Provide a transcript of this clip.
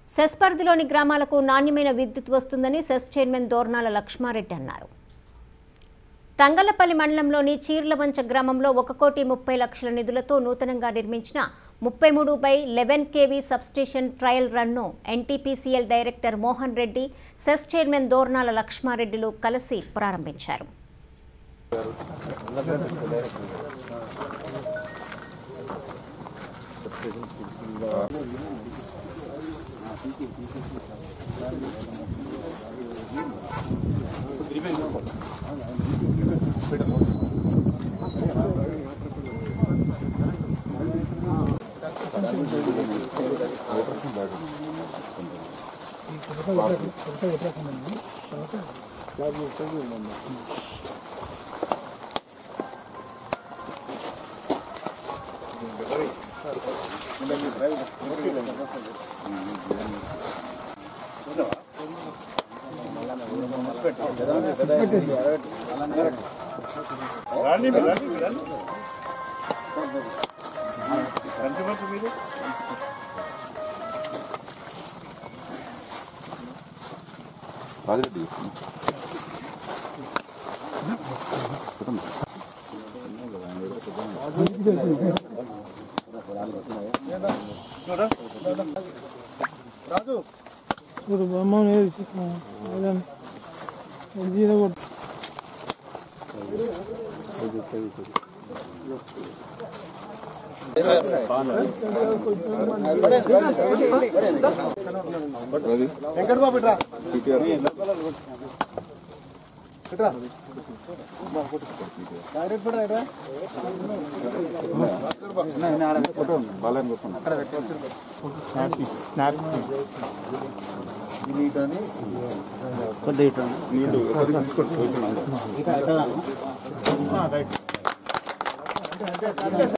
cess పరిధిలోని గ్రామాలకు నాణ్యమైన విద్యుత్ వస్తుందని సెస్ చైర్మన్ దోర్నాల లక్ష్మారెడ్డి అన్నారు తంగలపల్లి మండలంలోని చీర్లవంచ గ్రామంలో ఒక కోటి ముప్పై లక్షల నిధులతో నూతనంగా నిర్మించిన ముప్పై మూడు by eleven KV substation trial రన్ను NTPCL director Mohan Reddy cess chairman Dornala లక్ష్మారెడ్డిలు కలిసి ప్రారంభించారు రండి మీరు రండి మీరు రండి ఎంతమంది మీరు రాజిరెడ్డి రాజు ஒரு பிரம்மன் ஜீரோ వెంకట బాబు ఇట్రా ఇట్రా డైరెక్ట్ కూడా ఇట్రా బాలయ్య కొట్టుకున్నా నీళ్ళు కొద్దిగా తీసుకోండి పోతున్నాను